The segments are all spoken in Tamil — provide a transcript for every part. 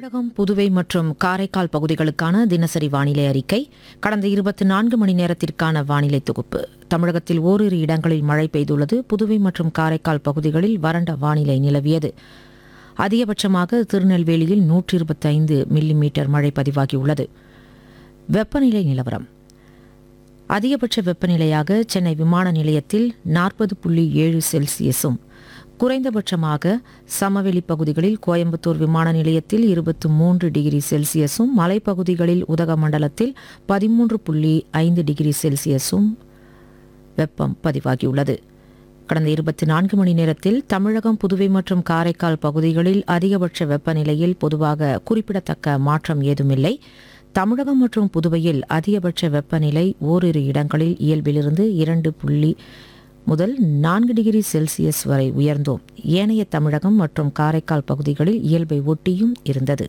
தமிழகம் புதுவை மற்றும் காரைக்கால் பகுதிகளுக்கான தினசரி வானிலை அறிக்கை கடந்த இருபத்தி நான்கு மணி நேரத்திற்கான வானிலை தொகுப்பு தமிழகத்தில் ஓரிரு இடங்களில் மழை பெய்துள்ளது புதுவை மற்றும் காரைக்கால் பகுதிகளில் வறண்ட வானிலை நிலவியது அதிகபட்சமாக திருநெல்வேலியில் நூற்றி இருபத்தைந்து மில்லி மீட்டர் மழை பதிவாகியுள்ளது வெப்பநிலை நிலவரம் அதிகபட்ச வெப்பநிலையாக சென்னை விமான நிலையத்தில் நாற்பது புள்ளி ஏழு செல்சியஸும் குறைந்தபட்சமாக சமவெளி பகுதிகளில் கோயம்புத்தூர் விமான நிலையத்தில் இருபத்து மூன்று டிகிரி செல்சியஸும் மலைப்பகுதிகளில் உதகமண்டலத்தில் பதிமூன்று புள்ளி ஐந்து டிகிரி செல்சியஸும் வெப்பம் பதிவாகியுள்ளது கடந்த இருபத்தி நான்கு மணி நேரத்தில் தமிழகம் புதுவை மற்றும் காரைக்கால் பகுதிகளில் அதிகபட்ச வெப்பநிலையில் பொதுவாக குறிப்பிடத்தக்க மாற்றம் ஏதுமில்லை தமிழகம் மற்றும் புதுவையில் அதிகபட்ச வெப்பநிலை ஓரிரு இடங்களில் இயல்பிலிருந்து இரண்டு புள்ளி முதல் நான்கு டிகிரி செல்சியஸ் வரை உயர்ந்தோம் ஏனைய தமிழகம் மற்றும் காரைக்கால் பகுதிகளில் இயல்பை ஒட்டியும் இருந்தது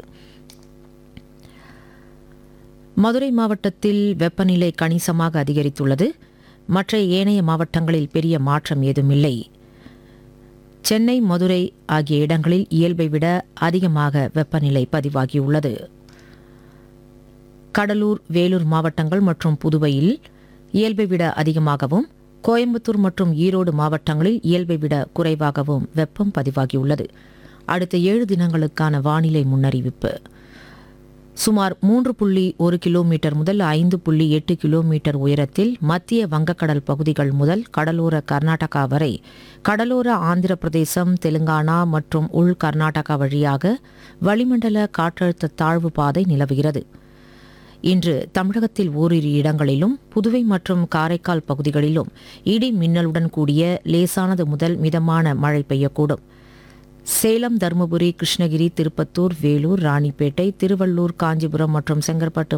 மதுரை மாவட்டத்தில் வெப்பநிலை கணிசமாக அதிகரித்துள்ளது மற்ற ஏனைய மாவட்டங்களில் பெரிய மாற்றம் ஏதுமில்லை சென்னை மதுரை ஆகிய இடங்களில் இயல்பை விட அதிகமாக வெப்பநிலை பதிவாகியுள்ளது கடலூர் வேலூர் மாவட்டங்கள் மற்றும் புதுவையில் இயல்பை விட அதிகமாகவும் கோயம்புத்தூர் மற்றும் ஈரோடு மாவட்டங்களில் இயல்பை விட குறைவாகவும் வெப்பம் பதிவாகியுள்ளது அடுத்த ஏழு தினங்களுக்கான வானிலை முன்னறிவிப்பு சுமார் மூன்று புள்ளி ஒரு கிலோமீட்டர் முதல் ஐந்து புள்ளி எட்டு கிலோமீட்டர் உயரத்தில் மத்திய வங்கக்கடல் பகுதிகள் முதல் கடலோர கர்நாடகா வரை கடலோர ஆந்திர பிரதேசம் தெலுங்கானா மற்றும் உள் கர்நாடகா வழியாக வளிமண்டல காற்றழுத்த தாழ்வு பாதை நிலவுகிறது இன்று தமிழகத்தில் ஓரிரு இடங்களிலும் புதுவை மற்றும் காரைக்கால் பகுதிகளிலும் இடி மின்னலுடன் கூடிய லேசானது முதல் மிதமான மழை பெய்யக்கூடும் சேலம் தருமபுரி கிருஷ்ணகிரி திருப்பத்தூர் வேலூர் ராணிப்பேட்டை திருவள்ளூர் காஞ்சிபுரம் மற்றும் செங்கற்பட்டு